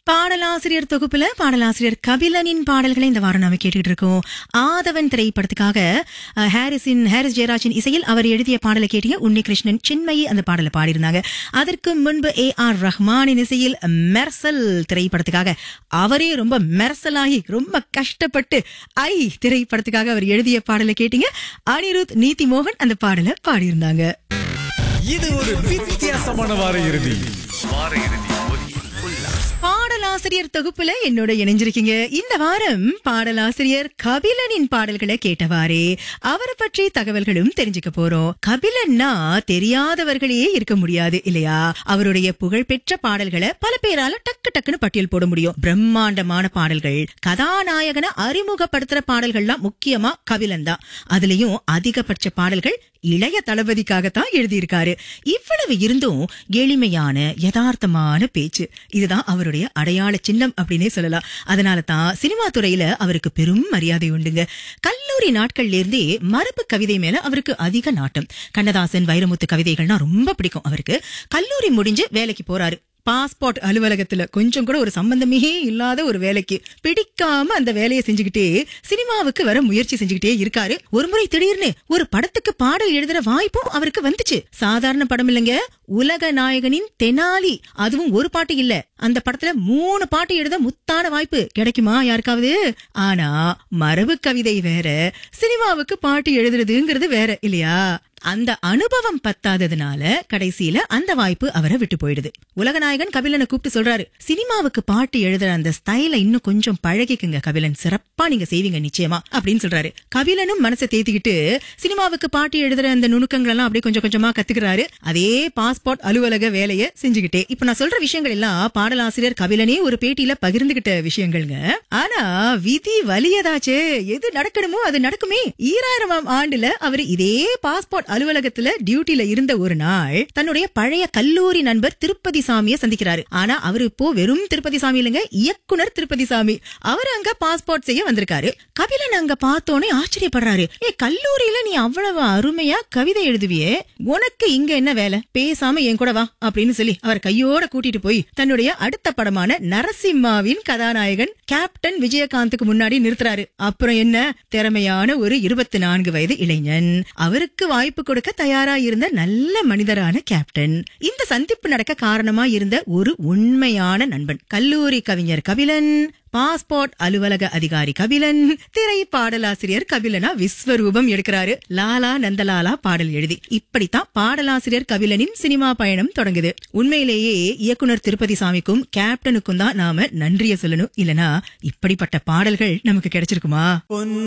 பாடலாசிரியர் தொகுப்புல பாடலாசிரியர் கபிலனின் பாடல்களை இந்த வாரம் நாம கேட்டுட்டு இருக்கோம் ஆதவன் திரைப்படத்துக்காக அஹ், ஹாரிஸின் ஹாரிஸ் ஜெயராஜின் இசையில் அவர் எழுதிய பாடலை கேட்டீங்க உன்னிகிருஷ்ணன் சின்மயி அந்த பாடலை பாடியிருந்தாங்க அதற்கு முன்பு ஏ ஆர் ரஹ்மானின் இசையில் மெர்சல் திரைப்படத்துக்காக அவரே ரொம்ப மெர்சலாகி ரொம்ப கஷ்டப்பட்டு ஐ திரைப்படத்துக்காக அவர் எழுதிய பாடலை கேட்டீங்க அனிருத் நீதி மோகன் அந்த பாடலை பாடியிருந்தாங்க இது ஒரு வித்தியாசமான வார இறுதி பாடலாசிரியர் தொகுப்புல என்னோட இணைஞ்சிருக்கீங்க இந்த வாரம் பாடலாசிரியர் கபிலனின் பாடல்களை கேட்டவாறே அவரை பற்றி தகவல்களும் தெரிஞ்சுக்க போறோம் கபிலன்னா தெரியாதவர்களே இருக்க முடியாது இல்லையா அவருடைய புகழ்பெற்ற பாடல்களை பல பேரால டக்கு டக்குன்னு பட்டியல் போட முடியும் பிரம்மாண்டமான பாடல்கள் கதாநாயகனை அறிமுகப்படுத்துற பாடல்கள்லாம் முக்கியமா கபிலன் தான் அதுலயும் அதிகபட்ச பாடல்கள் இளைய தளபதிக்காகத்தான் எழுதியிருக்காரு இவ்வளவு இருந்தும் எளிமையான யதார்த்தமான பேச்சு இதுதான் அவருடைய அடையாள சின்னம் அப்படின்னே சொல்லலாம் அதனால தான் சினிமா துறையில அவருக்கு பெரும் மரியாதை உண்டுங்க கல்லூரி நாட்கள்ல இருந்தே மரபு கவிதை மேல அவருக்கு அதிக நாட்டம் கண்ணதாசன் வைரமுத்து கவிதைகள்னா ரொம்ப பிடிக்கும் அவருக்கு கல்லூரி முடிஞ்சு வேலைக்கு போறாரு பாஸ்போர்ட் அலுவலகத்துல கொஞ்சம் கூட ஒரு சம்பந்தமே இல்லாத ஒரு வேலைக்கு பிடிக்காம அந்த வேலையை செஞ்சுக்கிட்டே சினிமாவுக்கு வர முயற்சி செஞ்சுக்கிட்டே இருக்காரு ஒரு முறை திடீர்னு ஒரு படத்துக்கு பாடல் எழுதுற வாய்ப்பும் அவருக்கு வந்துச்சு சாதாரண படம் இல்லைங்க உலக நாயகனின் தெனாலி அதுவும் ஒரு பாட்டு இல்ல அந்த படத்துல மூணு பாட்டு எழுத முத்தான வாய்ப்பு கிடைக்குமா யாருக்காவது ஆனா மரபு கவிதை வேற சினிமாவுக்கு பாட்டு எழுதுறதுங்கிறது வேற இல்லையா அந்த அனுபவம் பத்தாததுனால கடைசியில அந்த வாய்ப்பு அவரை விட்டு போயிடுது உலகநாயகன் கபிலனை கூப்பிட்டு சொல்றாரு சினிமாவுக்கு பாட்டு எழுதுற அந்த ஸ்டைல இன்னும் கொஞ்சம் பழகிக்குங்க கபிலன் சிறப்பா நீங்க செய்வீங்க நிச்சயமா அப்படின்னு சொல்றாரு கபிலனும் மனசை தேத்திக்கிட்டு சினிமாவுக்கு பாட்டு எழுதுற அந்த நுணுக்கங்கள் எல்லாம் அப்படியே கொஞ்சம் கொஞ்சமா கத்துக்கிறாரு அதே பாஸ்போர்ட் அலுவலக வேலையை செஞ்சுக்கிட்டே இப்ப நான் சொல்ற விஷயங்கள் எல்லாம் பாடலாசிரியர் கபிலனே ஒரு பேட்டியில பகிர்ந்துகிட்ட விஷயங்கள்ங்க ஆனா விதி வலியதாச்சே எது நடக்கணுமோ அது நடக்குமே ஈராயிரமாம் ஆண்டுல அவர் இதே பாஸ்போர்ட் அலுவலகத்துல டியூட்டில இருந்த ஒரு நாள் தன்னுடைய பழைய கல்லூரி நண்பர் திருப்பதி சாமியை சந்திக்கிறாரு ஆனா அவரு இப்போ வெறும் திருப்பதி சாமி இல்லைங்க இயக்குனர் திருப்பதி சாமி அவர் அங்க பாஸ்போர்ட் செய்ய வந்திருக்காரு கபிலன் அங்க பார்த்தோன்னே ஆச்சரியப்படுறாரு ஏ கல்லூரியில நீ அவ்வளவு அருமையா கவிதை எழுதுவியே உனக்கு இங்க என்ன வேலை பேசாம என் கூட வா அப்படின்னு சொல்லி அவர் கையோட கூட்டிட்டு போய் தன்னுடைய அடுத்த படமான நரசிம்மாவின் கதாநாயகன் கேப்டன் விஜயகாந்துக்கு முன்னாடி நிறுத்துறாரு அப்புறம் என்ன திறமையான ஒரு இருபத்தி நான்கு வயது இளைஞன் அவருக்கு வாய்ப்பு கொடுக்க தயாரா இருந்த நல்ல மனிதரான கேப்டன் இந்த சந்திப்பு நடக்க காரணமா இருந்த ஒரு உண்மையான நண்பன் கல்லூரி கவிஞர் கபிலன் பாஸ்போர்ட் அலுவலக அதிகாரி கபிலன் திரை பாடலாசிரியர் கபிலனா விஸ்வரூபம் எடுக்கிறாரு லாலா நந்தலாலா பாடல் எழுதி இப்படித்தான் பாடலாசிரியர் கபிலனின் சினிமா பயணம் தொடங்குது உண்மையிலேயே இயக்குனர் திருப்பதி சாமிக்கும் கேப்டனுக்கும் தான் நாம நன்றிய சொல்லணும் இல்லனா இப்படிப்பட்ட பாடல்கள் நமக்கு கிடைச்சிருக்குமா